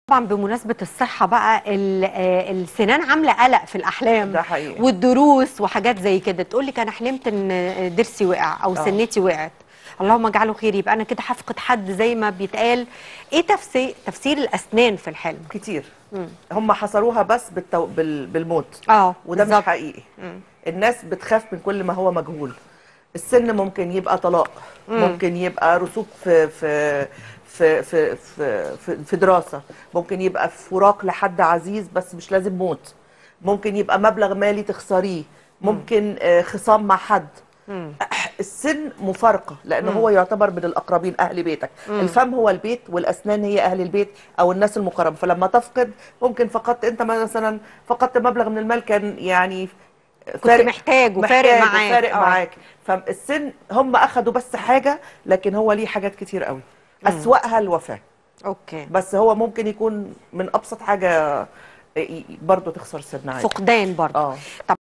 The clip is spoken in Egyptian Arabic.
طبعا بمناسبة الصحة بقى ال- آه، السنان عاملة قلق في الأحلام ده حقيقي. والدروس وحاجات زي كده تقول لك أنا حلمت إن ضرسي وقع أو آه. سنتي وقعت اللهم اجعله خير يبقى أنا كده هفقد حد زي ما بيتقال إيه تفسير تفسير الأسنان في الحلم؟ كتير هم حصروها بس بالتو... بال... بالموت اه وده بالظبط. مش حقيقي الناس بتخاف من كل ما هو مجهول السن ممكن يبقى طلاق ممكن يبقى رسوب في في في في في, في, في دراسه ممكن يبقى فراق لحد عزيز بس مش لازم موت ممكن يبقى مبلغ مالي تخسريه ممكن آه، خصام مع حد السن مفارقه لان هو يعتبر من الاقربين اهل بيتك الفم هو البيت والاسنان هي اهل البيت او الناس المقربه فلما تفقد ممكن فقدت انت مثلا فقدت مبلغ من المال كان يعني كنت محتاج وفارق معاك. فارق آه. معاك فالسن هم اخدوا بس حاجه لكن هو ليه حاجات كتير قوي اسواقها الوفاه أوكي بس هو ممكن يكون من ابسط حاجه برضه تخسر سن عادي فقدان برضه اه طب